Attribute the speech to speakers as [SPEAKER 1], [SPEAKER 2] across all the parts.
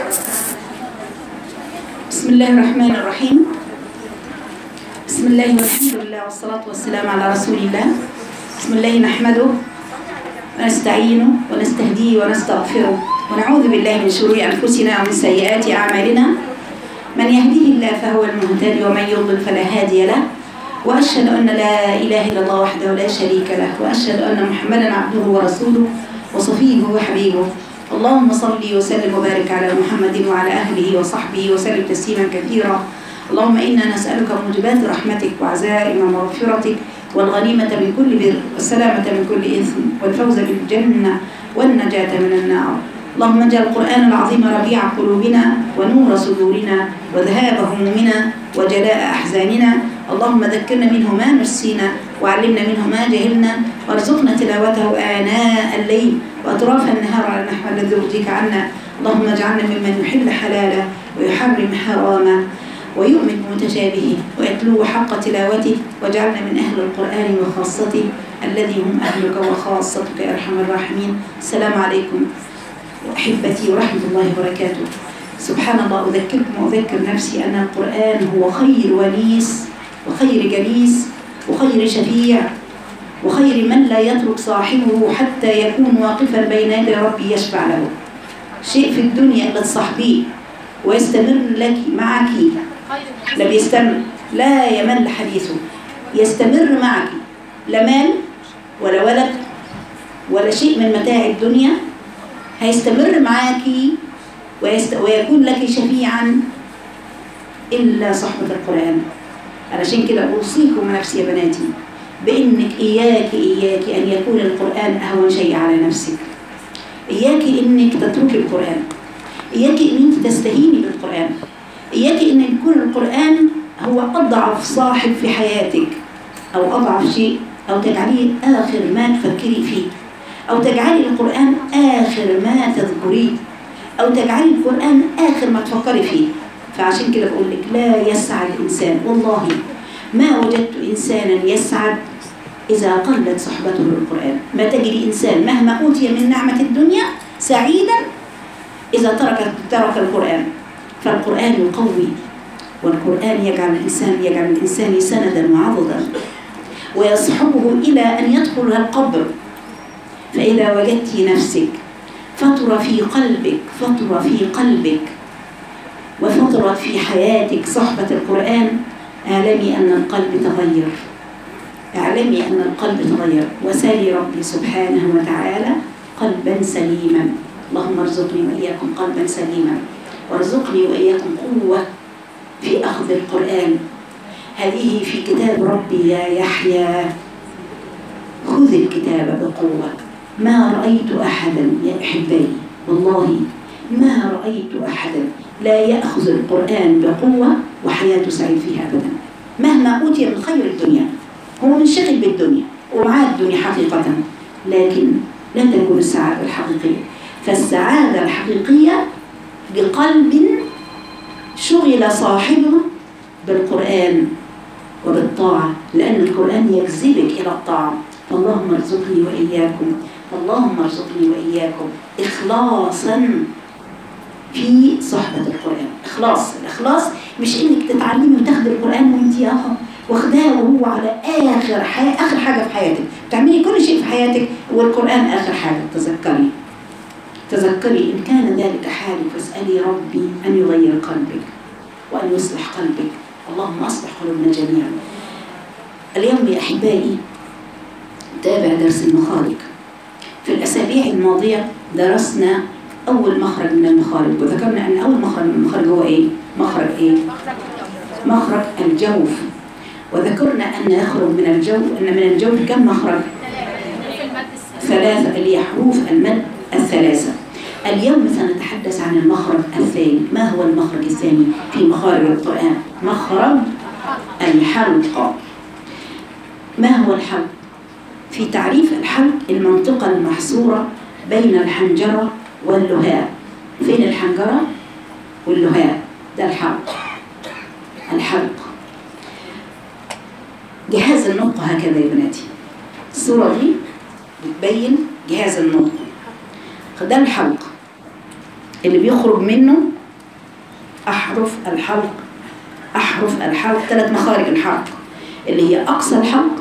[SPEAKER 1] بسم الله الرحمن الرحيم بسم الله والحمد لله والصلاة والسلام على رسول الله بسم الله نحمده ونستعينه ونستهديه ونستغفره ونعوذ بالله من شرور أنفسنا ومن سيئات أعمالنا من يهديه الله فهو المهتدي ومن يضلل فلا هادي له وأشهد أن لا إله إلا الله وحده لا شريك له وأشهد أن محمدا عبده ورسوله وصفيه وحبيبه اللهم صل وسلم وبارك على محمد وعلى أهله وصحبه وسلم تسليما كثيرا اللهم إنا نسألك موجبات رحمتك وعزائم مغفرتك والغنيمة من كل بر والسلامة من كل إثم والفوز بالجنة والنجاة من النار اللهم اجعل القرآن العظيم ربيع قلوبنا ونور صدورنا وذهاب همومنا وجلاء أحزاننا اللهم ذكرنا منه ما نسينا وعلمنا منه ما جهلنا وارزقنا تلاوته آناء الليل وأطراف النهار على النحو الذي يرضيك عنا اللهم اجعلنا ممن يحل حلاله ويحرم حرامه ويؤمن بمتشابهه ويتلو حق تلاوته واجعلنا من أهل القرآن وخاصته الذي هم أهلك وخاصتك يا أرحم الراحمين السلام عليكم أحبتي ورحمة الله وبركاته سبحان الله أذكركم وأذكر نفسي أن القرآن هو خير ونيس وخير جليس وخير شفيع وخير من لا يترك صاحبه حتى يكون واقفا بين يدي ربي يشفع له شيء في الدنيا لا تصاحبيه ويستمر لك معك لم يستمر لا يمل حديثه يستمر معك لا مال ولا ولد ولا شيء من متاع الدنيا هيستمر معك ويست... ويكون لك شفيعا إلا صحبة القرآن علشان كده أوصيكم نفسي يا بناتي بإنك إياك إياك أن يكون القرآن أهون شيء على نفسك إياك إنك تتركي القرآن إياك إن أنت تستهيني بالقرآن إياك إن يكون القرآن هو أضعف صاحب في حياتك أو أضعف شيء أو تجعليه آخر ما تفكري فيه أو تجعلي القرآن آخر ما تذكريه أو تجعلي القرآن آخر ما تفكري فيه فعشان كده بقول لك لا يسعد الإنسان والله ما وجدت إنسانا يسعد إذا قلت صحبته للقرآن ما تجري إنسان مهما أوتي من نعمة الدنيا سعيدا إذا ترك ترك القرآن فالقرآن يقوي والقرآن يجعل الإنسان يجعل الإنسان سندا وعضدا ويصحبه إلى أن يدخل القبر فإذا وجدت نفسك فترة في قلبك فترة في قلبك وفترة في حياتك صحبة القرآن اعلمي أن القلب تغير اعلمي أن القلب تغير وسالي ربي سبحانه وتعالى قلبا سليما اللهم ارزقني وإياكم قلبا سليما وارزقني وإياكم قوة في أخذ القرآن هذه في كتاب ربي يا يحيى خذ الكتاب بقوة ما رأيت أحدا يا أحبائي والله ما رأيت أحدا لا يأخذ القرآن بقوة وحياته سعيد فيها أبدا مهما أوتي من خير الدنيا هو منشغل بالدنيا ومعاه الدنيا حقيقة لكن لا تكون السعادة الحقيقية فالسعادة الحقيقية بقلب شغل صاحبه بالقرآن وبالطاعة لأن القرآن يجذبك إلى الطاعة فاللهم ارزقني وإياكم اللهم ارزقني وإياكم إخلاصا في صحبة القرآن إخلاص الإخلاص مش إنك تتعلمي وتاخدي القرآن وأنت آخر واخداه وهو على آخر حي... آخر حاجة في حياتك تعملي كل شيء في حياتك والقرآن آخر حاجة تذكري تذكري إن كان ذلك حالي فاسألي ربي أن يغير قلبك وأن يصلح قلبك اللهم أصلح قلوبنا جميعا اليوم يا أحبائي تابع درس المخارج في الأسابيع الماضية درسنا أول مخرج من المخارج وذكرنا أن أول مخرج من المخارج هو إيه؟ مخرج إيه؟ مخرج الجوف وذكرنا أن يخرج من الجو أن من الجوف كم مخرج؟ ثلاثة اللي هي حروف المد الثلاثة اليوم سنتحدث عن المخرج الثاني ما هو المخرج الثاني في مخارج القرآن مخرج الحلق ما هو الحلق في تعريف الحلق المنطقة المحصورة بين الحنجرة واللهاء فين الحنجرة واللهاء ده الحلق الحلق جهاز النطق هكذا يا بناتي الصورة دي بتبين جهاز النطق ده الحلق اللي بيخرج منه أحرف الحلق أحرف الحلق ثلاث مخارج الحلق اللي هي أقصى الحلق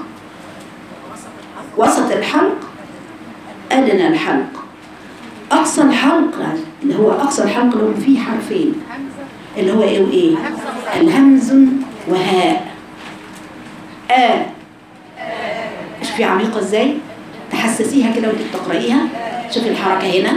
[SPEAKER 1] وسط الحلق أدنى الحلق أقصى الحلق اللي هو أقصى الحلق اللي هو فيه حرفين اللي هو إيه وإيه الهمز وهاء آ شوفي عميقة إزاي تحسسيها كده وانت بتقرأيها شوفي الحركة هنا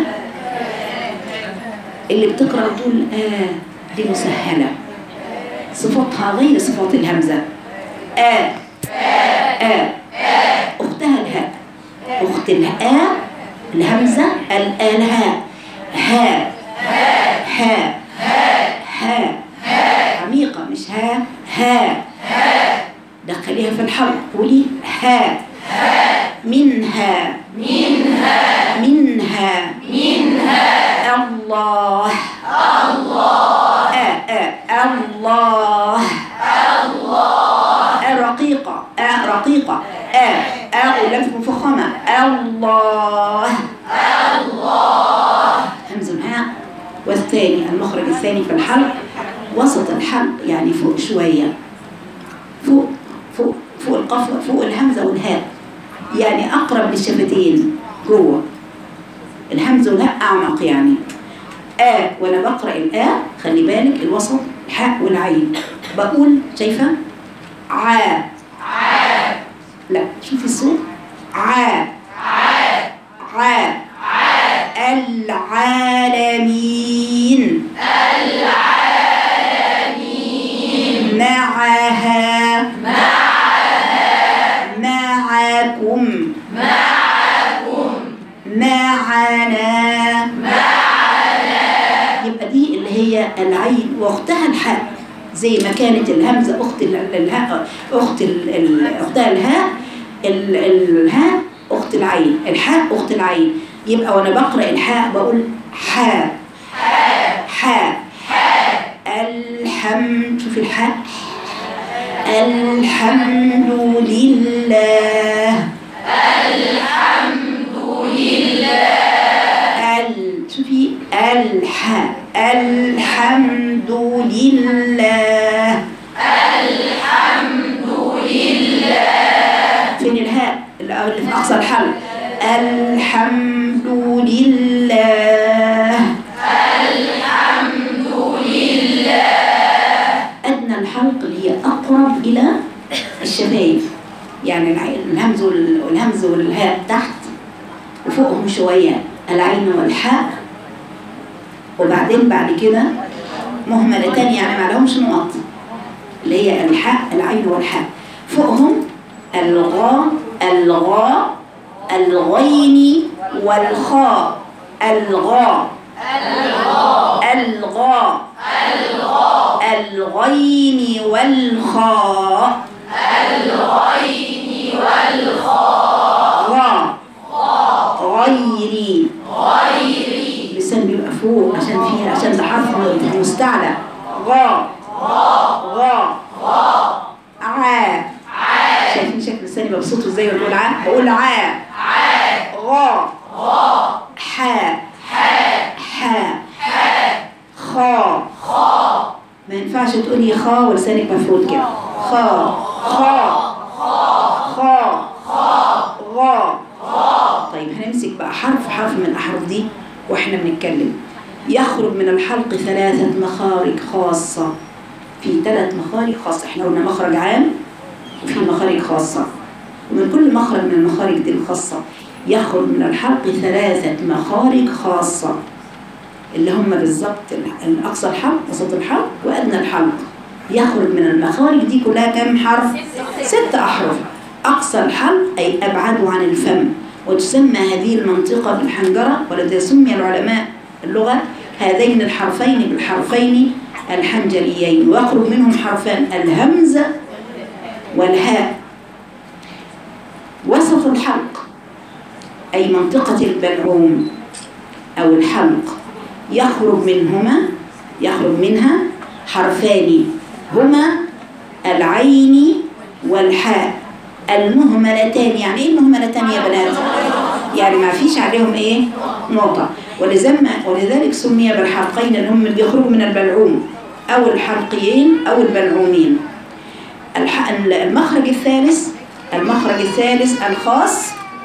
[SPEAKER 1] اللي بتقرأ تقول آه دي مسهلة صفاتها غير صفات الهمزة آ آ أختها الهاء أخت الهاء الهمزة الآلهاء ها ها ها عميقة مش ها ها دخليها في الحلق قولي ها منها منها منها منها الله الله الله الله رقيقة رقيقة أ لف مفخمة الله الله همز هاء والثاني المخرج الثاني في الحلق وسط الحلق يعني فوق شوية فوق فوق فوق القف فوق الهمزة والهاء يعني أقرب للشفتين جوه الهمز والهاء أعمق يعني آ وأنا بقرأ الآ خلي بالك الوسط الحاء والعين بقول شايفة عا لا شوفي الصوت عا عا العالمين العالمين معها معكم معكم معنا يبقى دي اللي هي العين واختها الحاء زي ما كانت الهمزه اخت ال- الهاء اخت ال- ال- اختها الهاء ال- الهاء اخت العين الحاء اخت العين يبقى وانا بقرا الحاء بقول حاء حاء الحمد شوفي الحاء الحمد لله ال شوفي الحاء الحمد لله الحمد لله فين الهاء اللي اللي في اقصى الحلق الحمد لله أدنى الحلق اللي هي أقرب إلى الشفايف يعني الع- الهمز وال- والهمز والهاء تحت وفوقهم شوية العين والحاء وبعدين بعد كده مهملتان يعني ما لهمش نقط اللي هي الحاء العين والحاء فوقهم الغاء الغاء الغين والخاء الغاء الغاء الغين والخاء الغين والخاء غيري غيري اللسان بيبقى فوق عشان فيه عشان ده حرف مستعلى غا غا عا شايفين شكل لساني بقى بصوته ازاي بقول عا بقول عا غا حا حا خا ما ينفعش تقولي خا ولسانك مفروض كده خا خا خا غا طيب هنمسك بقى حرف حرف من الأحرف دي واحنا بنتكلم يخرج من الحلق ثلاثة مخارج خاصة في ثلاث مخارج خاصة احنا قلنا مخرج عام وفي مخارج خاصة ومن كل مخرج من المخارج دي الخاصة يخرج من الحلق ثلاثة مخارج خاصة اللي هم بالظبط ال- أقصى الحلق وسط الحلق وأدنى الحلق يخرج من المخارج دي كلها كم حرف؟ ست أحرف أقصى الحلق أي أبعده عن الفم وتسمى هذه المنطقة بالحنجرة ولذا سمي العلماء اللغة هذين الحرفين بالحرفين الحنجريين ويخرج منهم حرفان الهمز والهاء وسط الحلق أي منطقة البلعوم أو الحلق يخرج منهما يخرج منها حرفان هما العين والحاء المهملتان يعني ايه المهملتان يا بنات يعني ما فيش عليهم ايه نقطة ولذلك ولذلك سمي بالحلقين اللي هم اللي بيخرجوا من البلعوم أو الحلقيين أو البلعومين الح- المخرج الثالث المخرج الثالث الخاص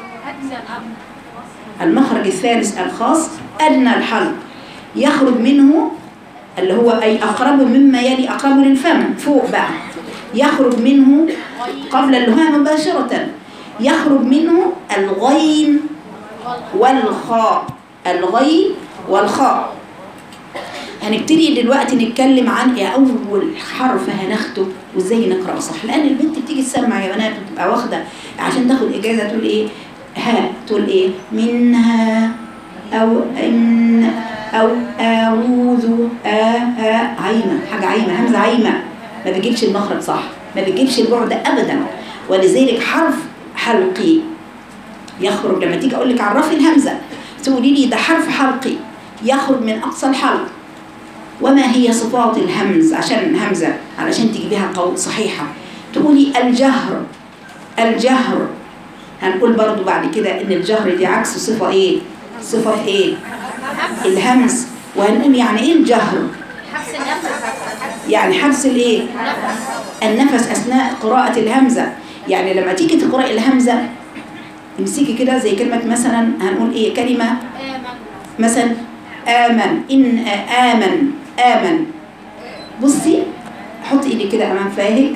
[SPEAKER 1] المخرج الثالث الخاص أدنى الحلق يخرج منه اللي هو أي أقرب مما يلي أقرب للفم فوق بقى يخرج منه قبل اللهام مباشرة يخرج منه الغين والخاء الغين والخاء هنبتدي دلوقتي نتكلم عن ايه اول حرف هناخده وازاي نقرا صح لان البنت بتيجي تسمع يا بنات بتبقى واخده عشان تاخد اجازه تقول ايه ها تقول ايه منها او ان او اعوذ آ ها عايمه حاجه عايمه همزه عايمه ما بيجيبش المخرج صح ما بيجيبش البعد ابدا ولذلك حرف حلقي يخرج لما تيجي اقول لك عرفي الهمزه تقولي لي ده حرف حلقي يخرج من اقصى الحلق وما هي صفات الهمز عشان همزه علشان تجيبيها قول صحيحه تقولي الجهر الجهر هنقول برضو بعد كده ان الجهر دي عكس صفه ايه صفه ايه الهمز وهنقول يعني ايه الجهر
[SPEAKER 2] حبس النفس
[SPEAKER 1] يعني حبس الايه النفس اثناء قراءه الهمزه يعني لما تيجي تقراي الهمزه امسكي كده زي كلمه مثلا هنقول ايه كلمه مثلا آمن إن آمن آمن بصي حطي ايدك كده أمام فاهك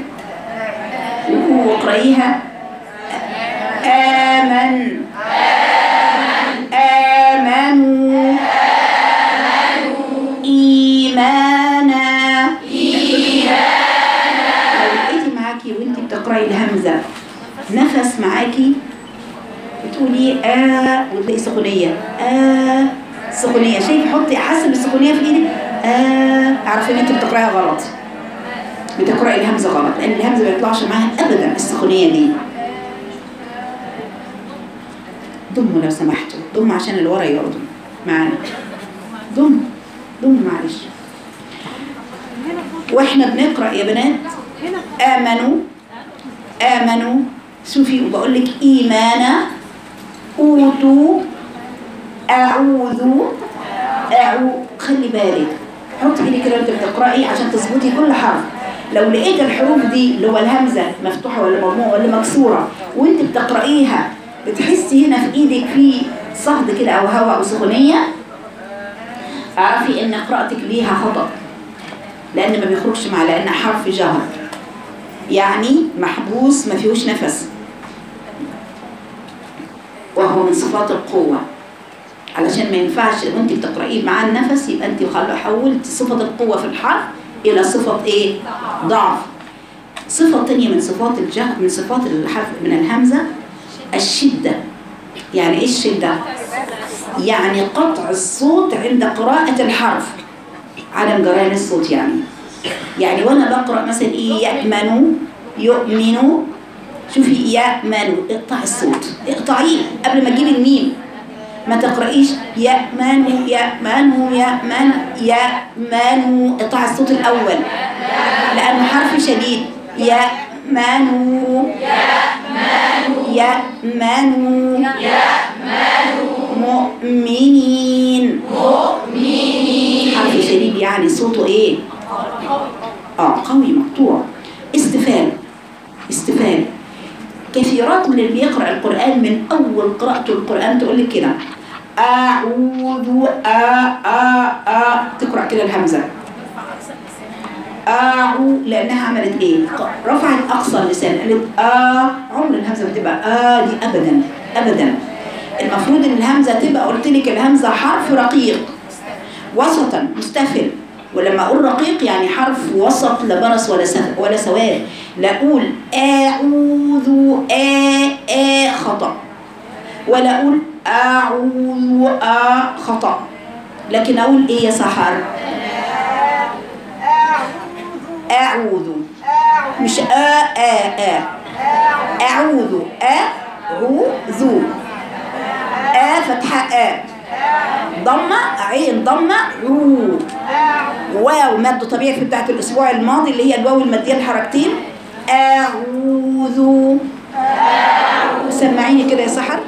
[SPEAKER 1] واقرأيها آمن آمنوا إيمانا لو لقيتي معاكي وانت بتقرأي الهمزة نفس معاكي بتقولي آه وتلاقي سخونية آه سخونية شايف حطي حسب السخونية في ايدك آه اعرفي ان انت بتقرايها غلط بتقراي الهمزة غلط لان الهمزة ما يطلعش معاها ابدا السخونية دي ضموا لو سمحتوا ضموا عشان اللي ورا يقعدوا معانا ضم ضم معلش واحنا بنقرا يا بنات امنوا امنوا شوفي وبقول لك ايمانا اوتوا اعوذ اعو خلي بالك حطي ايدك كده وانت بتقراي عشان تظبطي كل حرف لو لقيت الحروف دي اللي هو الهمزه مفتوحه ولا مضمومه ولا مكسوره وانت بتقرايها بتحسي هنا في ايدك في صهد كده او هواء او سخونيه اعرفي ان قراءتك ليها خطا لان ما بيخرجش مع لان حرف جهر يعني محبوس ما فيهوش نفس وهو من صفات القوة علشان ما ينفعش وانت بتقرأيه مع النفس يبقى انت خلو حولت صفة القوة في الحرف إلى صفة ايه؟ ضعف صفة تانية من صفات الجهر من صفات الحرف من الهمزة الشدة يعني ايه الشدة؟ يعني قطع الصوت عند قراءة الحرف عدم جريان الصوت يعني يعني وانا بقرا مثلا ايه يأمنوا يؤمنوا شوفي يأمنوا اقطعي الصوت اقطعيه قبل ما تجيبي الميم ما تقرأيش يأمنوا يأمنوا يأمن يأمنوا اقطعي الصوت الأول لأنه حرف شديد يأمنوا يأمنوا مؤمنين حرف شديد يعني صوته ايه اه قوي مقطوع استفال استفال كثيرات من اللي بيقرأ القرآن من أول قراءته القرآن تقول لك كده أعوذ آ آ آ تقرأ كده الهمزة أعو لأنها عملت إيه؟ رفعت أقصى اللسان قالت آ عمر الهمزة ما تبقى آ دي أبدا أبدا المفروض إن الهمزة تبقى قلت لك الهمزة حرف رقيق وسطا مستفل ولما اقول رقيق يعني حرف وسط لا برص ولا سف ولا سواد لا اقول اعوذ آ آ خطا ولا اقول اعوذ آ خطا لكن اقول ايه يا سحر اعوذ مش آ آ آ اعوذ اعوذ آ فتحة آ ضمة عين ضمة رو واو مد طبيعي في بتاعت الأسبوع الماضي اللي هي الواو المادية الحركتين أعوذ سمعيني كده يا سحر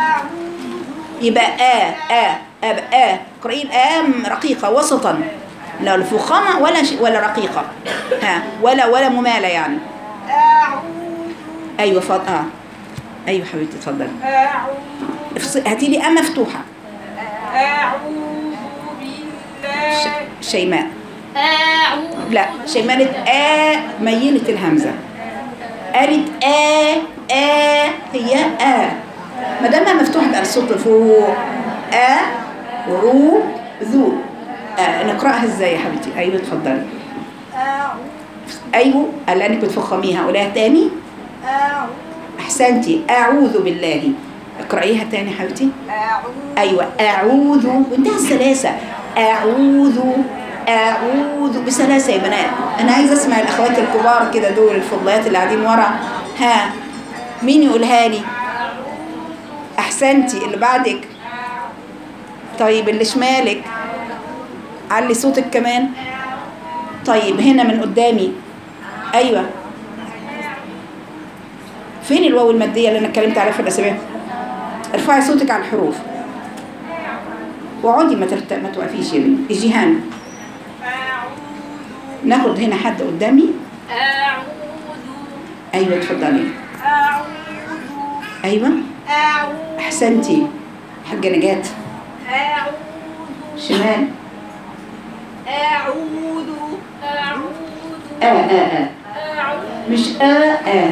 [SPEAKER 1] يبقى آ آ أب آ قرئين آم رقيقة وسطا لا الفخامة ولا ش... ولا رقيقة ها ولا ولا ممالة يعني
[SPEAKER 2] أعوذ
[SPEAKER 1] أيوة فض... اه أيوة حبيبتي اتفضلي
[SPEAKER 2] أعوذ
[SPEAKER 1] افص- هاتي لي أ مفتوحة
[SPEAKER 2] أعوذ بالله
[SPEAKER 1] ش... شيماء
[SPEAKER 2] أعوذ
[SPEAKER 1] لا شيماء قالت آ ميلت الهمزة قالت آ آ هي آ ما دام مفتوحة بقى الصوت فوق آ رو ذو آ نقرأها ازاي يا حبيبتي أيوة اتفضلي
[SPEAKER 2] أعوذ
[SPEAKER 1] أيوة اللي أنا بتفخميها قولها تاني
[SPEAKER 2] أعوذ
[SPEAKER 1] أحسنتي أعوذ بالله اقرأيها تاني يا حبيبتي
[SPEAKER 2] أعوذ
[SPEAKER 1] أيوة أعوذ وانتهى السلاسة أعوذ أعوذ بسلاسة يا بنات أنا عايزة أسمع الأخوات الكبار كده دول الفضليات اللي قاعدين ورا ها مين يقولها لي أحسنتي اللي بعدك طيب اللي شمالك علي صوتك كمان طيب هنا من قدامي أيوة فين الواو المادية اللي أنا اتكلمت عليها في الأسابيع ارفعي صوتك على الحروف واقعدي ما ترت... ما توقفيش يا بنتي الجهان ناخد هنا حد قدامي
[SPEAKER 2] أعوذ
[SPEAKER 1] ايوه اتفضلي
[SPEAKER 2] أعوذ
[SPEAKER 1] ايوه
[SPEAKER 2] أعوذ
[SPEAKER 1] احسنتي حاجه نجاة
[SPEAKER 2] أعوذ
[SPEAKER 1] شمال
[SPEAKER 2] أعوذ أعوذ
[SPEAKER 1] اه اه اه
[SPEAKER 2] أعوذ
[SPEAKER 1] مش اه اه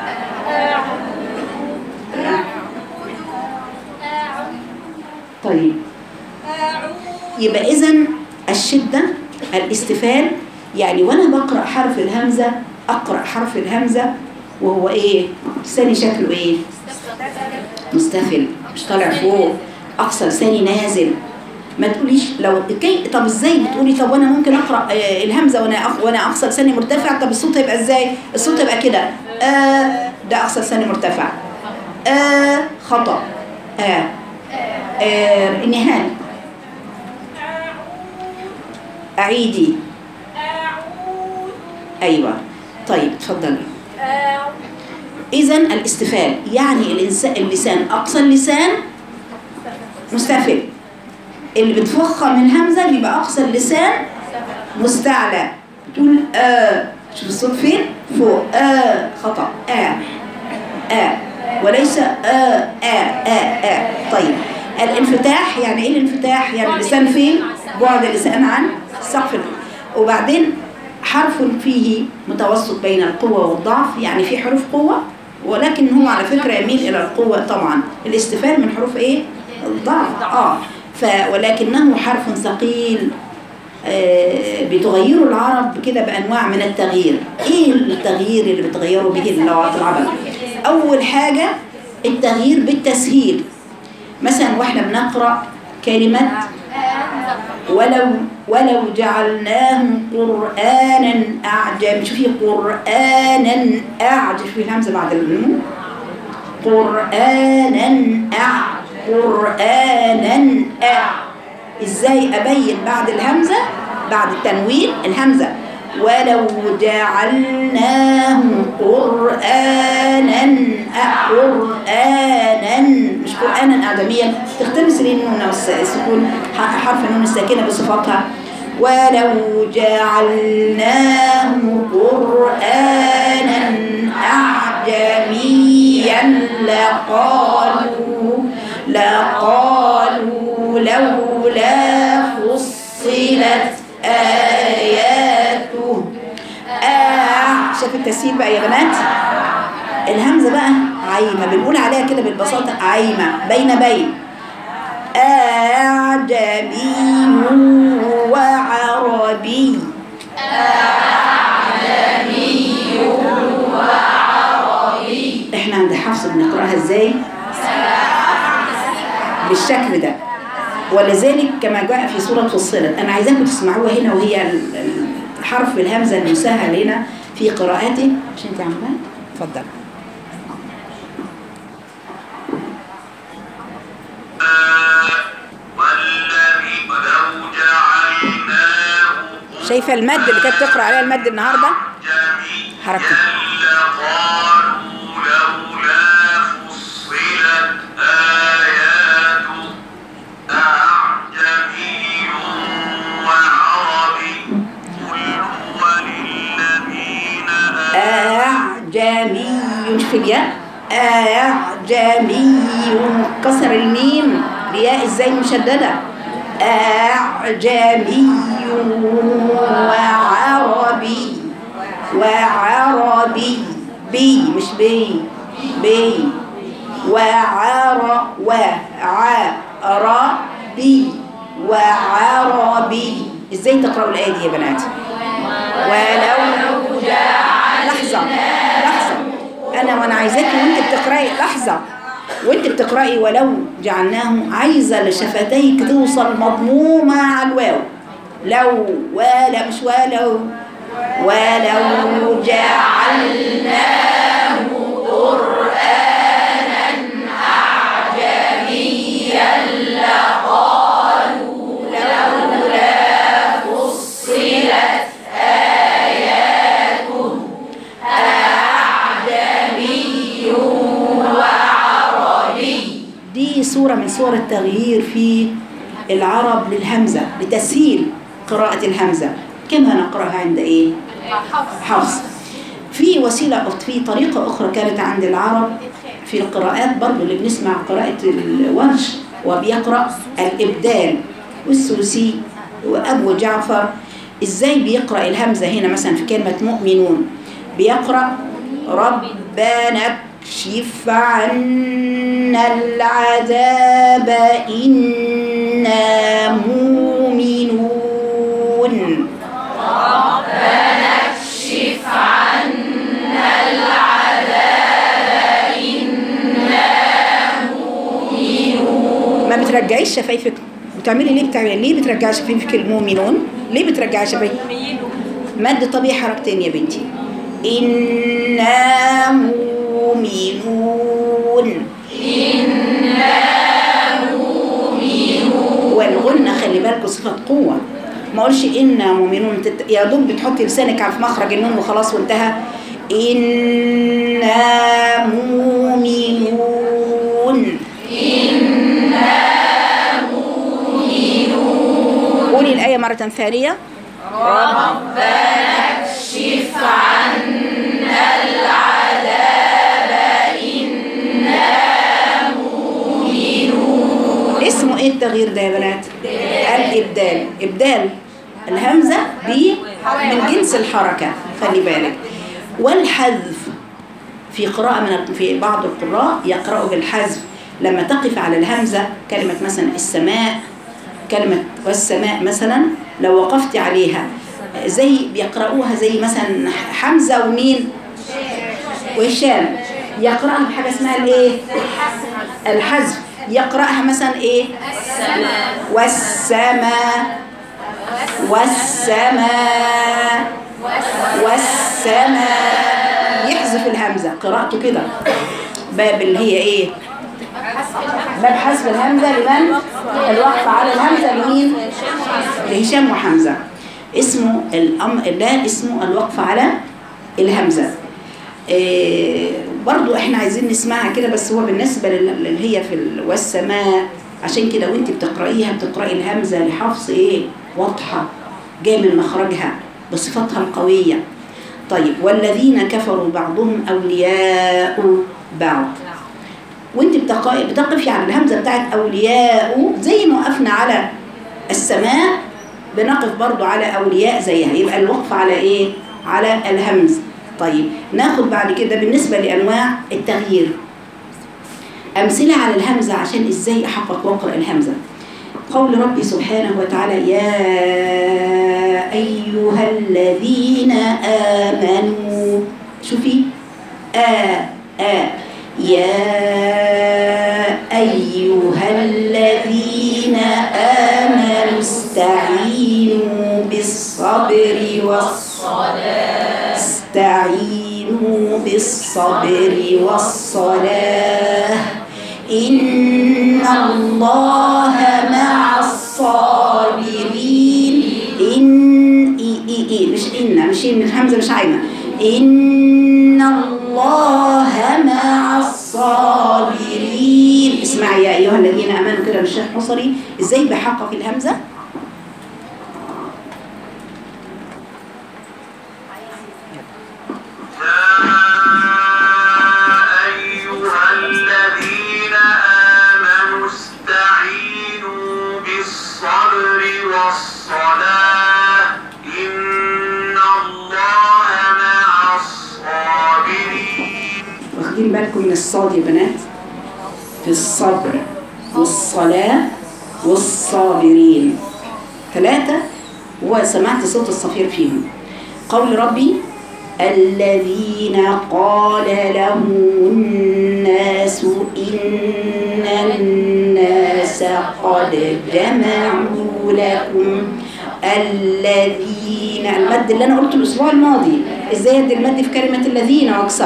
[SPEAKER 1] طيب يبقى اذا الشده الاستفال يعني وانا بقرا حرف الهمزه اقرا حرف الهمزه وهو ايه لساني شكله ايه مستفل مش طالع فوق اقصى لساني نازل ما تقوليش لو كي طب ازاي بتقولي طب وانا ممكن اقرا آه، الهمزه وانا أق... وانا اقصى لساني مرتفع طب الصوت هيبقى ازاي الصوت هيبقى كده آه ده اقصى لساني مرتفع آه خطا آه آه نهال اعيدي ايوه طيب اتفضلي اذا الاستفال يعني الانسان اللسان اقصى اللسان مستفل اللي بتفخم الهمزه بيبقى اقصى اللسان مستعلى تقول آه شوف الصوت فين فوق آه خطا آه آه وليس آه آه آه آه طيب الانفتاح يعني ايه الانفتاح يعني اللسان فين بعد اللسان عن سقف ال- وبعدين حرف فيه متوسط بين القوة والضعف يعني في حروف قوة ولكن هو على فكرة يميل إلى القوة طبعا الاستفال من حروف إيه؟ الضعف آه ف ولكنه حرف ثقيل آه بتغيره العرب كده بأنواع من التغيير إيه التغيير اللي بتغيروا به اللغات العرب أول حاجة التغيير بالتسهيل مثلا واحنا بنقرأ كلمة ولو ولو جعلناه قرآنا أعجم شوفي قرآنا أعجم شوفي الهمزة بعد النون قرآنا أع قرآنا أع إزاي أبين بعد الهمزة بعد التنوين الهمزة ولو جعلناه قرآنا أع قرآنا مش قرآنا أعجميا تختلس النون والسكون ح- حرف النون الساكنة بصفاتها ولو جعلناه قرآنا أعجميا لقالوا لقالوا لولا فصلت آياته آه شاف التسهيل بقى يا بنات الهمزة بقى عايمة بنقول عليها كده بالبساطة عايمة بين بين أعجمي وعربي احنا عند حفص بنقراها ازاي بالشكل ده ولذلك كما جاء في سورة فصلت أنا عايزاكم تسمعوها هنا وهي ال- ال- حرف الهمزة المسهل هنا في قراءته مش انت عاملاه اتفضل
[SPEAKER 3] والذي ولو جعلناه
[SPEAKER 1] شايفة المد اللي كانت تقرأ عليها المد النهاردة
[SPEAKER 3] جميعا
[SPEAKER 1] حركة
[SPEAKER 3] لقالوا لولا فصلت آياته أعجمي وعربي
[SPEAKER 1] أعجمي في الياء أعجمي كسر الميم الياء ازاي مشددة أعجمي وعربي وعربي بي مش بي بي وعر وعربي وعربي ازاي تقرأوا الآية دي يا بنات ولو لحظة لحظة أنا وأنا عايزاكي وأنت بتقرأي لحظة وأنت بتقرأي ولو جعلناه عايزة لشفتيك توصل مضمومة على الواو لو ولا مش ولو ولو جعلناه دي صورة من صور التغيير في العرب للهمزة لتسهيل قراءة الهمزة كما نقرأها عند إيه؟ حفص في وسيلة في طريقة أخرى كانت عند العرب في القراءات برضو اللي بنسمع قراءة الورش وبيقرأ الإبدال والسوسي وأبو جعفر إزاي بيقرأ الهمزة هنا مثلا في كلمة مؤمنون بيقرأ ربنا اكشف عنا العذاب إنا مؤمنون ما بترجعيش شفايفك بتعملي ليه بتعملي ليه بترجعي شفايفك المؤمنون ليه بترجعي شفايفك مد طبيعي حركتين يا بنتي إنا مؤمنون والغنة خلي بالكوا صفة قوة ما اقولش إنا مؤمنون تت... يا دوب بتحطي لسانك على في مخرج النون وخلاص وانتهى إنا مؤمنون قولي الآية مرة ثانية اسمه ايه التغيير ده يا بنات الابدال ابدال الهمزه ب من جنس الحركه خلي بالك والحذف في قراءة من في بعض القراء يقرأوا بالحذف لما تقف على الهمزة كلمة مثلا السماء كلمة والسماء مثلا لو وقفت عليها زي بيقرأوها زي مثلا حمزة ومين وهشام يقرأها بحاجة اسمها الايه الحذف يقرأها مثلا ايه والسماء والسماء والسماء يحذف الهمزة قراءته كده باب اللي هي ايه باب حذف الهمزة لمن الوقف على الهمزة لمين لهشام وحمزة اسمه الأم... ده اسمه الوقف على الهمزة إيه برضو احنا عايزين نسمعها كده بس هو بالنسبة لل- اللي هي في ال... والسماء عشان كده وانت بتقرأيها بتقرأي الهمزة لحفظ ايه واضحة جاية من مخرجها بصفتها القوية طيب والذين كفروا بعضهم أولياء بعض وانت بتق- بتقفي على الهمزة بتاعت أولياء زي ما وقفنا على السماء بنقف برضو على أولياء زيها يبقى الوقف على إيه؟ على الهمز طيب ناخد بعد كده بالنسبة لأنواع التغيير أمثلة على الهمزة عشان إزاي أحقق وأقرأ الهمزة قول ربي سبحانه وتعالى يا أيها الذين آمنوا شوفي آ آ يا أيها الذين آمنوا استعينوا بالصبر والصلاة استعينوا بالصبر والصلاة إن الله مع الصابرين إن إي إي إي مش إن مش إن الهمزة مش عايمة إن الله مع الصابرين اسمعي يا أيها الذين آمنوا كده بالشيخ حصري إزاي بحقق الهمزة
[SPEAKER 3] يا الصلاة إن الله مع الصابرين
[SPEAKER 1] واخدين بالكم من الصاد يا بنات في الصبر والصلاة والصابرين ثلاثة وسمعت صوت الصفير فيهم قول ربي الذين قال لهم الناس إن الناس قد جمعوا لكم الذين المد اللي أنا قلته الأسبوع الماضي إزاي أدي المد في كلمة الذين وأكثر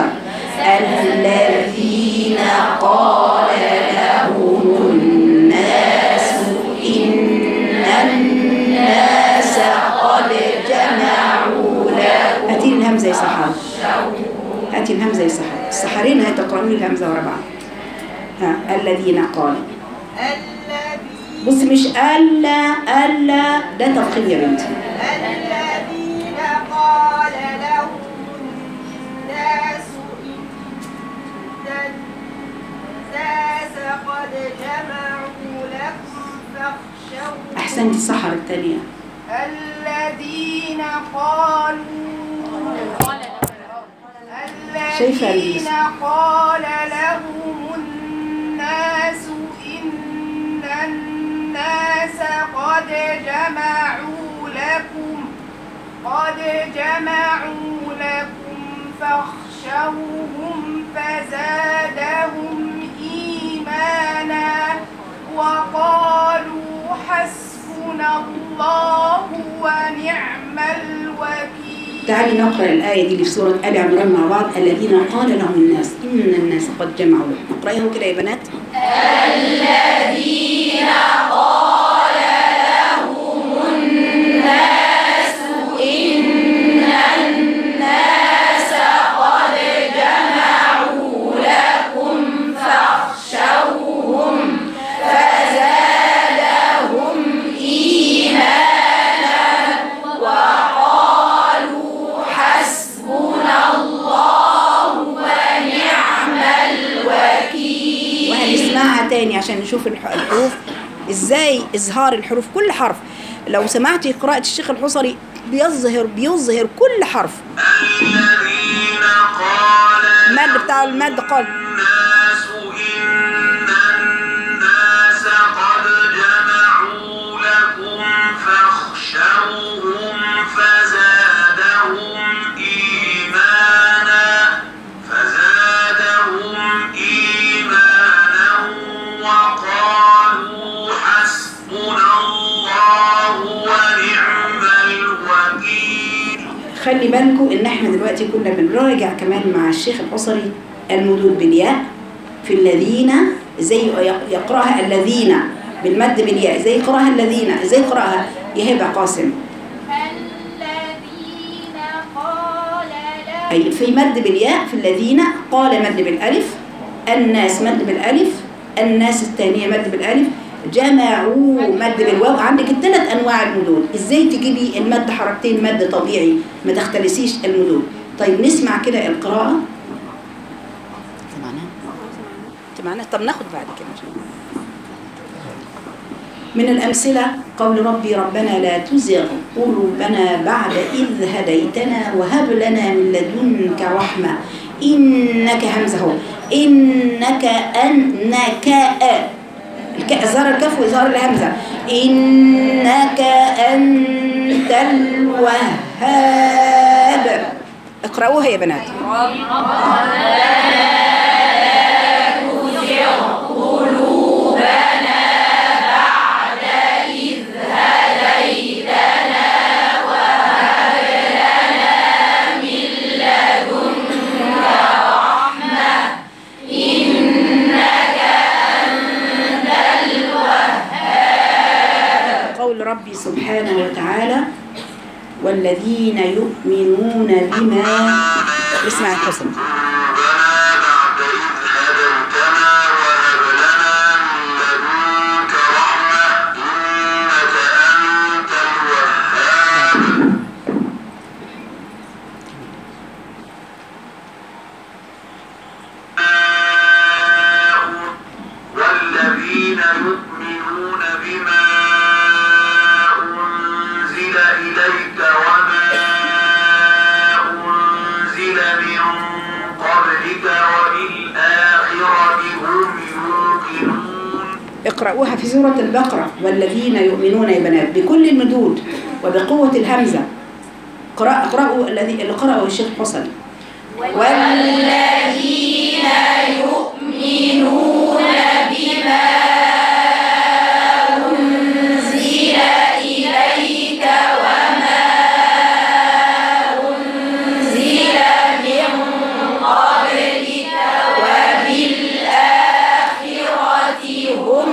[SPEAKER 1] الذين قال لهم الناس إن الناس قد جمعوا لكم هاتي الهمزة يا سحر هاتي الهمزة يا سحر السحرين هيتقرأوا الهمزة ورا بعض ها الذين قال
[SPEAKER 2] الذي
[SPEAKER 1] بص مش ألا ألا ده تفخيم يا بنتي
[SPEAKER 2] الذين قال لهم الناس إن الناس قد جمعوا لكم فاخشوهم
[SPEAKER 1] أحسنتي سحر الثانية
[SPEAKER 2] الذين قالوا
[SPEAKER 1] شايفة
[SPEAKER 2] الذين
[SPEAKER 1] ال-
[SPEAKER 2] قال لهم الناس إن الناس قد جمعوا لكم قد جمعوا لكم فاخشوهم فزادهم إيمانا وقالوا حسبنا الله ونعم الوكيل
[SPEAKER 1] تعالي نقرأ الآية دي اللي في سورة آل عمران مع بعض الذين قال لهم الناس إن الناس قد جمعوا لكم نقرأيهم كده يا بنات وهنسمعها تاني عشان نشوف الح- الحروف ازاي اظهار الحروف كل حرف لو سمعتي قراءة الشيخ الحصري بيظهر بيظهر كل حرف
[SPEAKER 3] الذين قال
[SPEAKER 1] المد بتاع المد قال
[SPEAKER 3] الناس إن الناس قد جمعوا لكم فاخشوهم فزادهم إيمانا فزادهم إيمانا وقالوا حسبنا الله ونعم الوكيل
[SPEAKER 1] خلي بالكم ان احنا دلوقتي كنا بنراجع كمان مع الشيخ الحصري المدود بالياء في الذين ازاي يقراها الذين بالمد بالياء ازاي يقراها الذين ازاي يقراها يا هبه قاسم
[SPEAKER 2] الذين قال لهم
[SPEAKER 1] أي في مد بالياء في الذين قال مد بالألف الناس مد بالألف الناس الثانية مد بالألف جمعوا مد بالواو عندك الثلاث أنواع المدود إزاي تجيبي المد حركتين مد طبيعي ما تختلسيش المدود طيب نسمع كده القراءة سمعناها سمعناها طب ناخد بعد كده إن شاء الله. من الأمثلة قول ربي ربنا لا تزغ قلوبنا بعد إذ هديتنا وهب لنا من لدنك رحمة إنك همزة هو إنك أنك الك- إظهار الكف وإظهار الهمزة إنك أنت الوهاب اقرأوها يا بنات قول ربي سبحانه وتعالى والذين يؤمنون بما اسمع الحسن
[SPEAKER 3] ربنا بعد إذ هديتنا وهب لنا من لدنك رحمة إنك أنت الوهاب والذين يؤمنون بما أنزل وما أنزل من قبلك وبالآخرة هم يوقنون
[SPEAKER 1] اقرأوها في سورة البقرة والذين يؤمنون يا بنات بكل المدود وبقوة الهمزة قرأ اقرأوا الذي اللي قرأه الشيخ حسن والذين يؤمنون بما أنزل إليك وما أنزل من قبلك وبالآخرة هم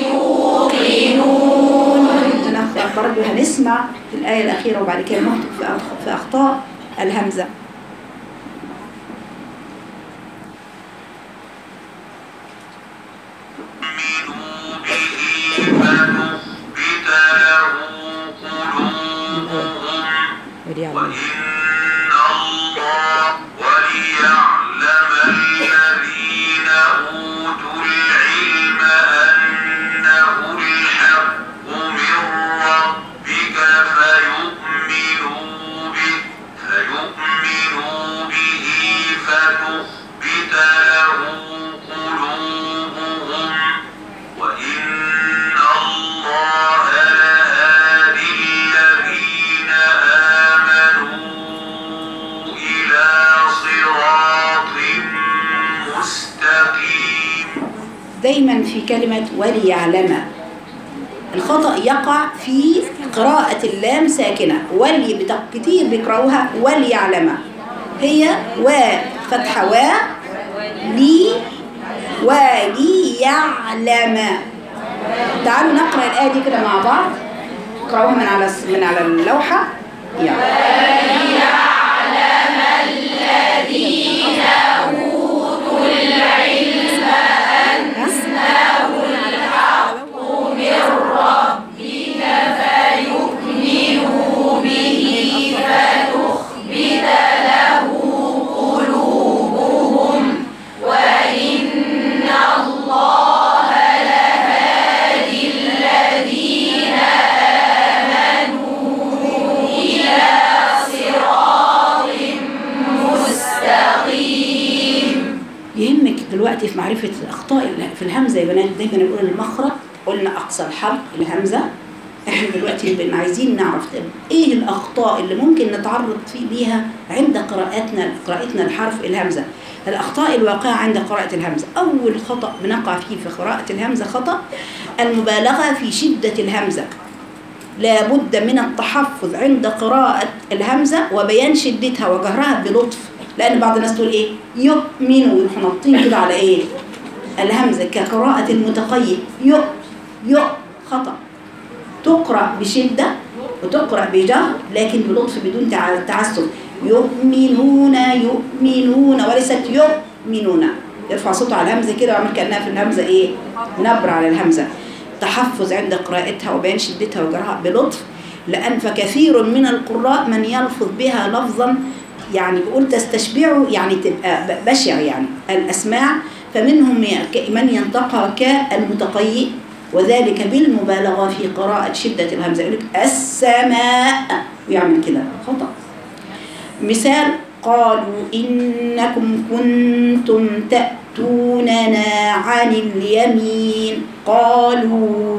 [SPEAKER 1] يوقنون أنا برضه هنسمع الآية الأخيرة وبعد كده نخطئ في أخ- في أخطاء الهمزة
[SPEAKER 3] يؤمنوا به فنثبت له قلوبهم وإن الله وليعلم الذين أوتوا العلم أنه الحق من ربك فيؤمنوا به فيؤمنوا به فتثبت له قلوبهم وإن الله لهادي الذين آمنوا إلى صراط مستقيم
[SPEAKER 1] دايما في كلمة وليعلم الخطأ يقع في قراءة اللام ساكنة ولي بت- كتير بيقرأوها وليعلم هي و فتحة و لي وليعلم تعالوا نقرأ الآية دي كده مع بعض اقرأوها من على الس- من على اللوحة يلا يهمك دلوقتي في معرفة الأخطاء اللي في الهمزة يا بنات دايما نقول المخرج قلنا أقصى الحلق الهمزة احنا دلوقتي بن عايزين نعرف طب ايه الأخطاء اللي ممكن نتعرض في ليها عند قراءتنا قراءتنا الحرف الهمزة الأخطاء الواقعة عند قراءة الهمزة أول خطأ بنقع فيه في قراءة الهمزة خطأ المبالغة في شدة الهمزة لا بد من التحفظ عند قراءة الهمزة وبيان شدتها وجهرها بلطف لأن بعض الناس تقول إيه يؤمنوا ويروحوا ناطين كده على إيه الهمزة كقراءة المتقيد يؤ يؤ خطأ تقرأ بشدة وتقرأ بجهر لكن بلطف بدون تع- تعسف يؤمنون يؤمنون وليست يؤمنون يرفع صوته على الهمزة كده ويعمل كأنها في الهمزة إيه نبر على الهمزة تحفظ عند قراءتها وبيان شدتها وجرها بلطف لأن فكثير من القراء من يلفظ بها لفظا يعني بيقول تستشبعه يعني تبقى ب- بشع يعني الأسماع فمنهم ي- من ينطقها كالمتقيئ وذلك بالمبالغة في قراءة شدة الهمزة يقول لك السماء ويعمل كده خطأ مثال قالوا إنكم كنتم تأتوننا عن اليمين قالوا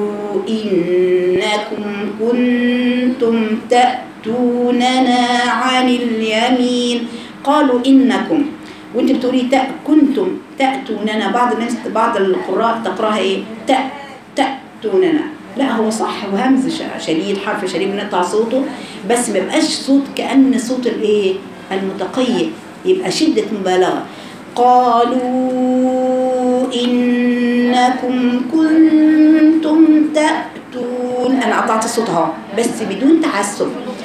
[SPEAKER 1] إنكم كنتم تأتوننا عن اليمين قالوا إنكم وانت بتقولي تأ كنتم تأتوننا بعض الناس بعض القراء تقراها ايه تأ تأتوننا لا هو صح هو همز ش- شديد حرف شديد بنقطع صوته بس ما يبقاش صوت كأن صوت الايه المتقيئ يبقى شدة مبالغة قالوا إنكم كنتم تأتون أنا قطعت الصوت اهو بس بدون تعسف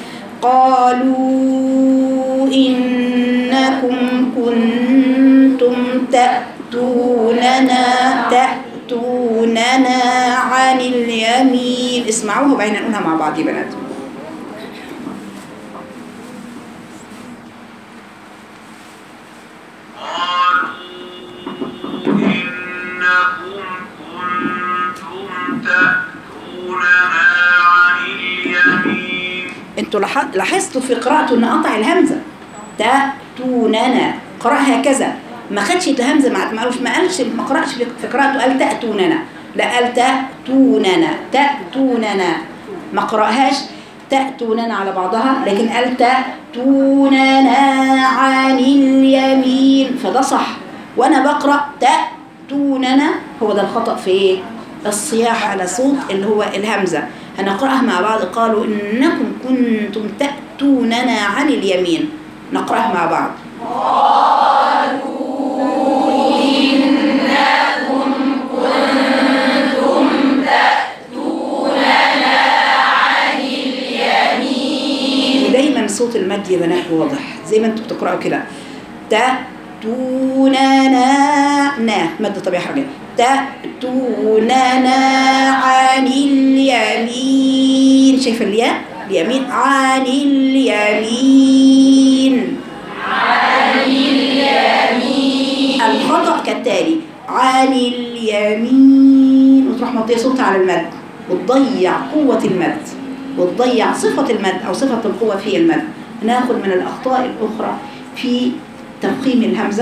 [SPEAKER 1] قالوا إنكم كنتم تأتوننا تأتوننا عن اليمين اسمعوها وبعدين نقولها مع بعض يا بنات
[SPEAKER 3] قالوا إنكم كنتم تأتوننا عن اليمين
[SPEAKER 1] انتوا لاح- لاحظتوا في قراءته ان قطع الهمزه تاتوننا قراها هكذا ما خدش الهمزه ما ما قالش ما قالش ما قراش في في قراءته قال تاتوننا لا قال تاتوننا تاتوننا ما قراهاش تاتوننا على بعضها لكن قال تاتوننا عن اليمين فده صح وانا بقرا تاتوننا هو ده الخطا في ايه الصياح على صوت اللي هو الهمزه هنقراها مع بعض قالوا انكم كنتم تاتوننا عن اليمين نقراها مع بعض ودايما صوت المد يا بنات واضح زي ما انتوا بتقراوا كده تأتوننا نا مد طبيعي حركة تأتوننا عن اليمين شايفة الياء اليمين عن اليمين عن اليمين الخطأ كالتالي عن اليمين وتروح مطية صوتها على المد وتضيع قوة المد وتضيع صفة المد أو صفة القوة في المد ناخذ من الأخطاء الأخرى في تفخيم الهمزة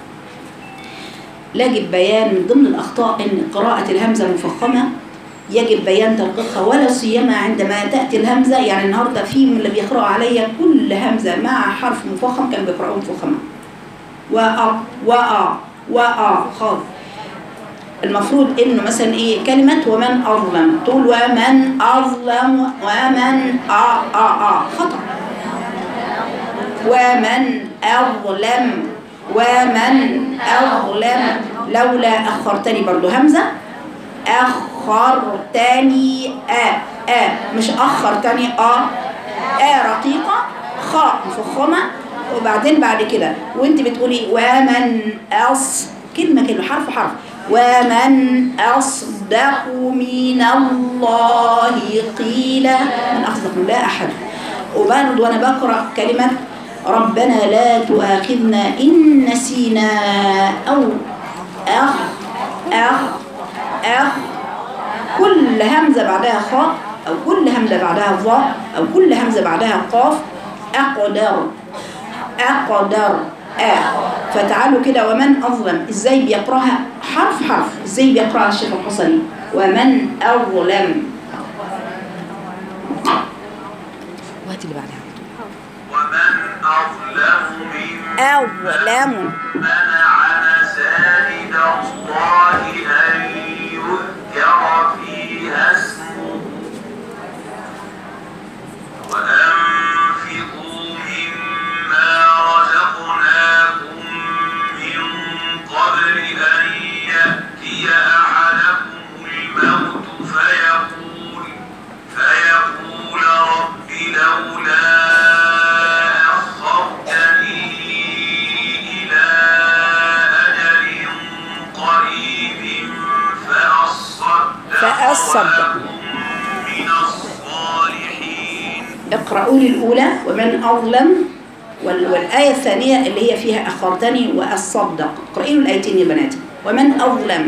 [SPEAKER 1] يجب بيان من ضمن الأخطاء أن قراءة الهمزة مفخمة يجب بيان ترقيقها ولا سيما عندما تأتي الهمزة يعني النهاردة في من اللي بيقرأوا عليا كل همزة مع حرف مفخم كانوا بيقرأوه مفخمة وأ وأ وأ خالص المفروض انه مثلا ايه كلمة ومن اظلم تقول ومن اظلم ومن ا ا ا خطأ ومن اظلم ومن اظلم لولا اخرتني برضو همزة اخرتني ا ا مش اخرتني ا ا رقيقة خاء مفخمة وبعدين بعد كده وانت بتقولي ومن أص كلمة كلمة حرف حرف ومن أصدق من الله قيلا من أصدق من لا أحد وبرضه وأنا بقرأ كلمة ربنا لا تؤاخذنا إن نسينا أو أخ أخ أخ كل همزة بعدها خاء أو كل همزة بعدها ظاء أو كل همزة بعدها قاف أقدر أقدر آ فتعالوا كده ومن أظلم إزاي بيقرأها حرف حرف إزاي بيقرأها الشيخ الحصري ومن أظلم وهات اللي بعدها
[SPEAKER 3] ومن أظلم ممن
[SPEAKER 1] أظلم
[SPEAKER 3] منع مساجد الله أن يذكر فيها اسمه وأنفقوا مما رزقناكم من قبل أن يأتي أحدكم الموت فيقول فيقول رب لولا أخرتني إلى أجل قريب فأصدق
[SPEAKER 1] فأصدق.
[SPEAKER 3] وأكن من الصالحين
[SPEAKER 1] اقرأوا لي الأولى ومن أظلم وال- والآية الثانية اللي هي فيها أخرتني وأصدق اقرأي له الآيتين يا بناتي ومن أظلم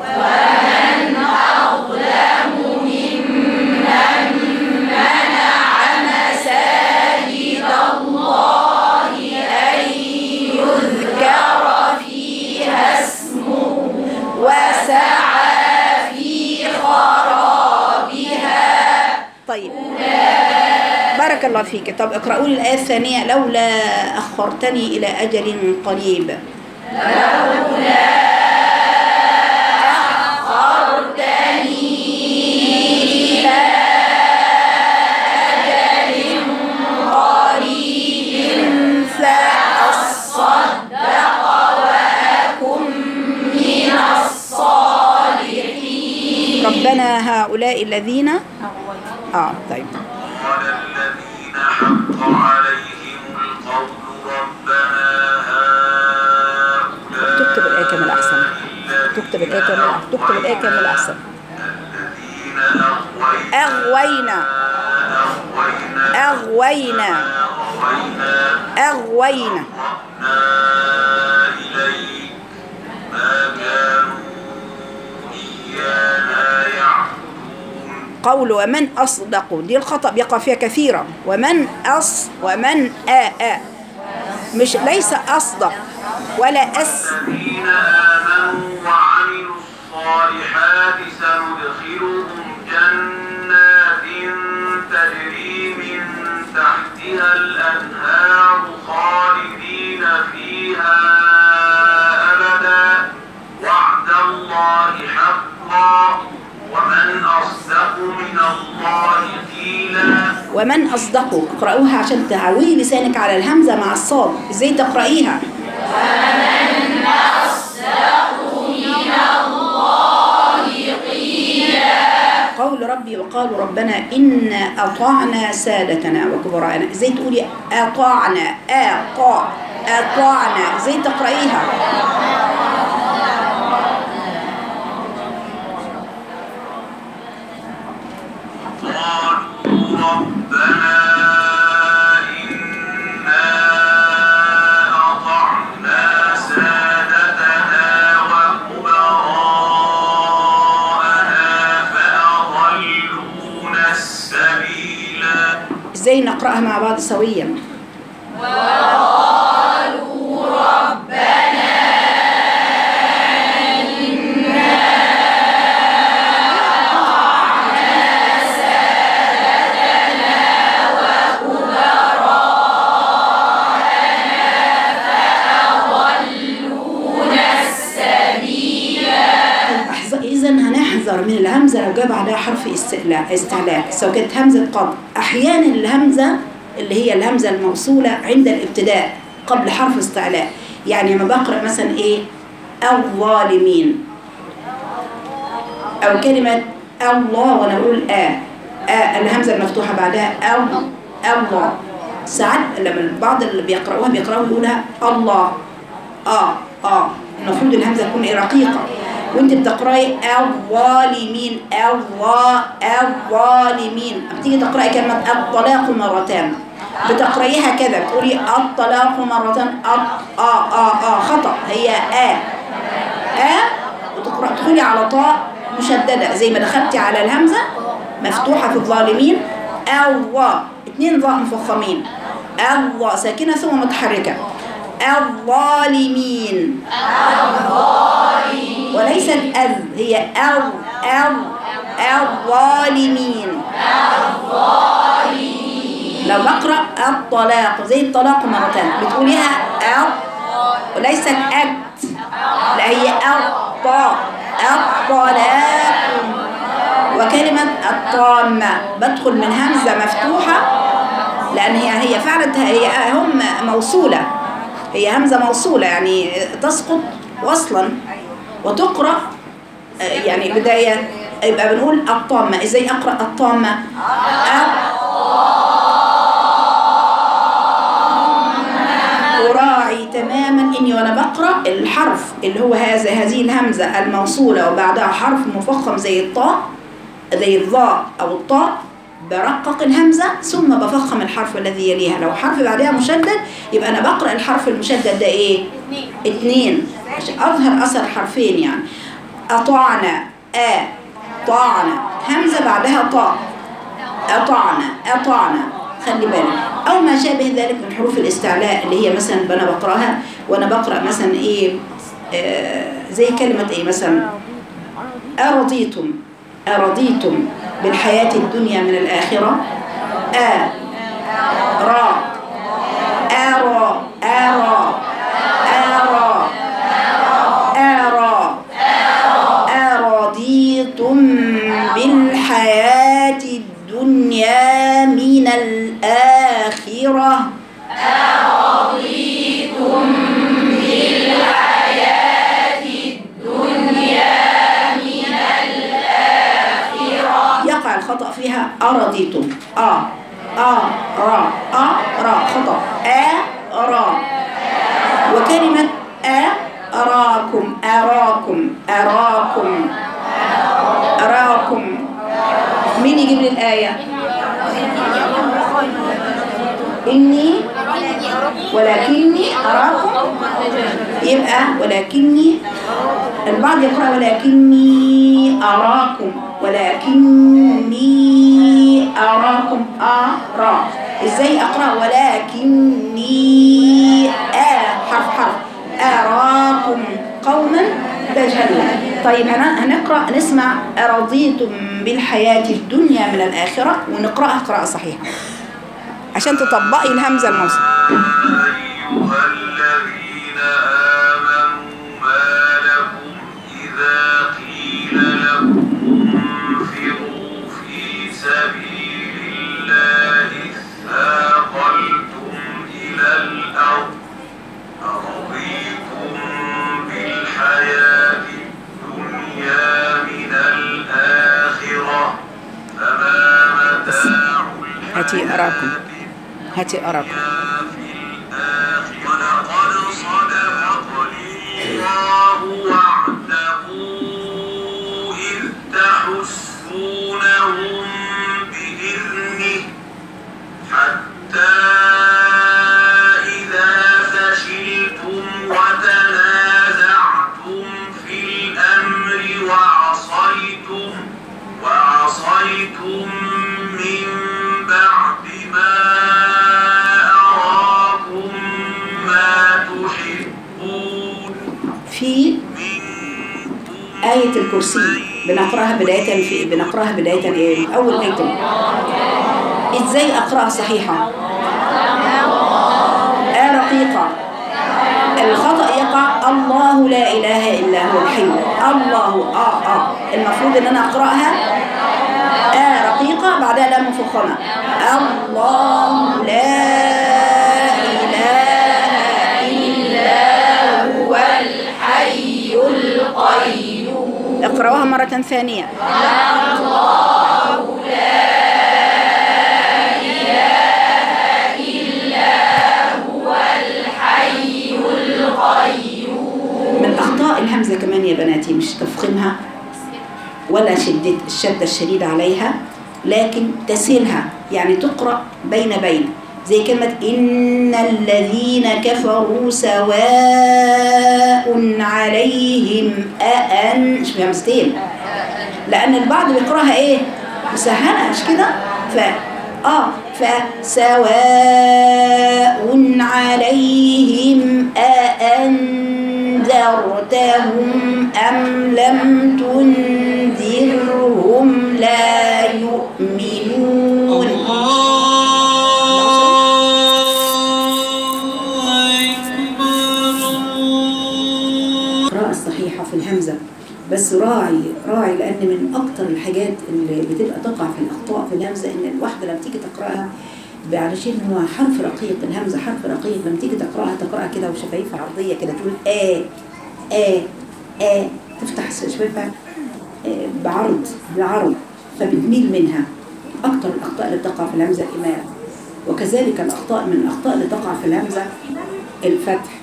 [SPEAKER 1] وسعى في خرابها طيب بارك الله فيك طب اقرأوا لي الآية الثانية لولا أخرتني إلى أجل قريب ربنا هؤلاء الذين اه طيب
[SPEAKER 3] قال الذين حق عليهم القول ربنا هؤلاء
[SPEAKER 1] تكتب الآية كامل أحسن تكتب الآية كامل تكتب الآية كامل أحسن
[SPEAKER 3] الذين
[SPEAKER 1] أغوينا
[SPEAKER 3] أغوينا أغوينا
[SPEAKER 1] أغوينا
[SPEAKER 3] أغوينا
[SPEAKER 1] أغوينا
[SPEAKER 3] ربنا إليك ما كانوا إيانا يعبدون
[SPEAKER 1] قول ومن أصدق دي الخطأ بيقع فيها كثيرا ومن أص ومن آ آ مش ليس أصدق ولا أس
[SPEAKER 3] الذين آمنوا وعملوا الصالحات سندخلهم جنات تجري من تحتها الأنهار خالدين فيها أبدا وعد الله حقا ومن أصدق من الله قيلا
[SPEAKER 1] ومن أصدقه اقرأوها عشان تعودي لسانك على الهمزة مع الصاد ازاي تقرأيها قول ربي وقالوا ربنا إنا أطعنا سادتنا وكبراءنا ازاي تقولي أطعنا أطاع أطعنا ازاي تقرأيها
[SPEAKER 3] قالوا ربنا إنا أطعنا سادتنا وكبراءنا فأضلونا السبيلا
[SPEAKER 1] ازاي نقرأها مع بعض سويا إذا هنحذر من الهمزة لو جاء بعدها حرف استعلاء استعلاء سواء كانت همزة قبل أحيانا الهمزة اللي هي الهمزة الموصولة عند الابتداء قبل حرف استعلاء يعني لما بقرأ مثلا إيه الظالمين أو كلمة الله وأنا أقول آ آ الهمزة المفتوحة بعدها أو الله ساعات لما البعض اللي بيقرأوها بيقرأوا يقولها الله آه آه المفروض الهمزة تكون إيه رقيقة وانت بتقراي الظالمين الظا الظالمين لما تيجي تقراي كلمة الطلاق مرتان بتقرايها كذا بتقولي الطلاق مرتان أط- اه اه اه خطأ هي آ آ وتقرأ تدخلي على طاء مشددة زي ما دخلتي على الهمزة مفتوحة في الظالمين الله اتنين ظاء مفخمين الله ساكنة ثم متحركة الظالمين وليست أذ هي أو أو الظالمين لو بقرأ الطلاق زي الطلاق مرتين بتقوليها أو وليست أت لا هي الطاء الطلاق وكلمة الطامة بدخل من همزة مفتوحة لأن هي هي فعلا هي هم موصولة هي همزة موصولة يعني تسقط وصلا وتقرأ آه، يعني بداية يبقى بنقول الطامة ازاي أقرأ الطامة أ- أراعي تماما إني وأنا بقرأ الحرف اللي هو هذا هذه الهمزة الموصولة وبعدها حرف مفخم زي الطاء زي الظاء أو الطاء برقق الهمزة ثم بفخم الحرف الذي يليها لو حرف بعدها مشدد يبقى أنا بقرأ الحرف المشدد ده إيه؟ اتنين عشان أظهر أثر حرفين يعني أطعنا آ طعنا همزة بعدها طاء أطعنا أطعنا خلي بالك أو ما شابه ذلك من حروف الاستعلاء اللي هي مثلا أنا بقرأها وأنا بقرأ مثلا إيه آه زي كلمة إيه مثلا أرضيتم أرضيتم بالحياة الدنيا من الآخرة آ را أرى أرى أرى أرى أرضيتم بالحياة الدنيا من الآخرة يقع الخطأ فيها أرضيتم آ آ را آ را خطأ آ را وكلمة آ أراكم أراكم أراكم أراكم مين يجيب لي الآية إني ولكني أراكم يبقى ولكني البعض يقرأ ولكني أراكم ولكني أراكم أرى إزاي أقرأ ولكني آ حرف حرف أراكم قوما تجهلون طيب هن- هنقرأ نسمع أرضيتم بالحياة الدنيا من الآخرة ونقرأها قراءة صحيحة عشان تطبقي الهمزة الموصل
[SPEAKER 3] أيها الذين آمنوا ما لكم إذا قيل لكم انفروا في سبيل الله اثاقلتم إلى الأرض أرضيتم بالحياة الدنيا من الآخرة فما متاع
[SPEAKER 1] هاتي أراكم
[SPEAKER 3] الحياة
[SPEAKER 1] هاتي أراكم
[SPEAKER 3] ولقد صدقني الله وعده إذ تحسونهم بإذنه حتى إذا فشلتم وتنازعتم في الأمر وعصيتم وعصيتم من بعد ما أراكم ما تحبون
[SPEAKER 1] في آية الكرسي بنقرأها بداية في بنقرأها بداية إيه؟ أول آية إزاي أقرأها صحيحة؟ آه رقيقة الخطأ يقع الله لا إله إلا هو الحي الله آه آه المفروض إن أنا أقرأها آه رقيقة بعدها لام مفخمة الله لا إله إلا هو الحي القيوم اقرأوها مرة ثانية من أخطاء الهمزة كمان يا بناتي مش تفخيمها ولا شدة الشدة الشديدة عليها لكن تسهيلها يعني تقرأ بين بين زي كلمة إن الذين كفروا سواء عليهم أأن مش بهمزتين لأن البعض بيقرأها إيه مسهلة مش كده ف آه فسواء عليهم أأنذرتهم أم لم تنذرهم لا يؤمنون القراءة الصحيحة في الهمزة بس راعي راعي لأن من أكتر الحاجات اللي بتبقى تقع في الأخطاء في الهمزة إن الواحدة لما تيجي تقرأها علشان هو حرف رقيق الهمزة حرف رقيق لما تيجي تقرأها تقرأها كده وشفايفها عرضية كده تقول آه آه آه تفتح شفايفها آه بعرض بعرض فبتميل منها أكتر الأخطاء اللي بتقع في الهمزة الإمالة وكذلك الأخطاء من الأخطاء اللي تقع في الهمزة الفتح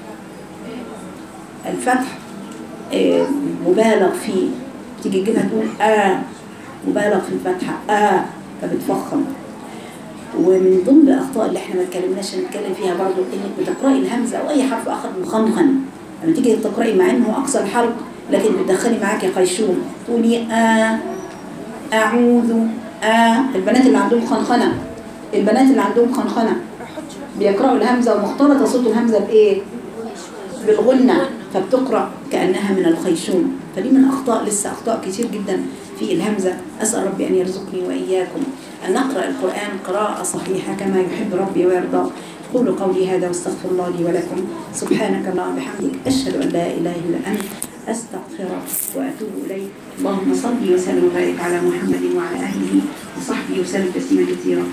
[SPEAKER 1] الفتح آه، مبالغ فيه تيجي تجيبها تقول آه مبالغ في الفتحة آه فبتفخم ومن ضمن الأخطاء اللي احنا ما اتكلمناش نتكلم فيها برضو انك بتقرأي الهمزة أو أي حرف آخر مخنخن لما تيجي تقرأي مع إنه هو أقصى الحلق لكن بتدخلي معاكي خيشوم تقولي آه أعوذ آه البنات اللي عندهم خنخنة البنات اللي عندهم خنخنة بيقرأوا الهمزة ومختلطة صوت الهمزة بإيه؟ بالغنة فبتقرأ كأنها من الخيشوم فدي من أخطاء لسه أخطاء كتير جدا في الهمزة أسأل ربي أن يرزقني وإياكم أن نقرأ القرآن قراءة صحيحة كما يحب ربي ويرضى قولوا قولي هذا واستغفر الله لي ولكم سبحانك اللهم وبحمدك أشهد أن لا إله إلا أنت أستغفرك وأتوب إليك اللهم صل وسلم وبارك على محمد وعلى آله وصحبه وسلم تسليما كثيرا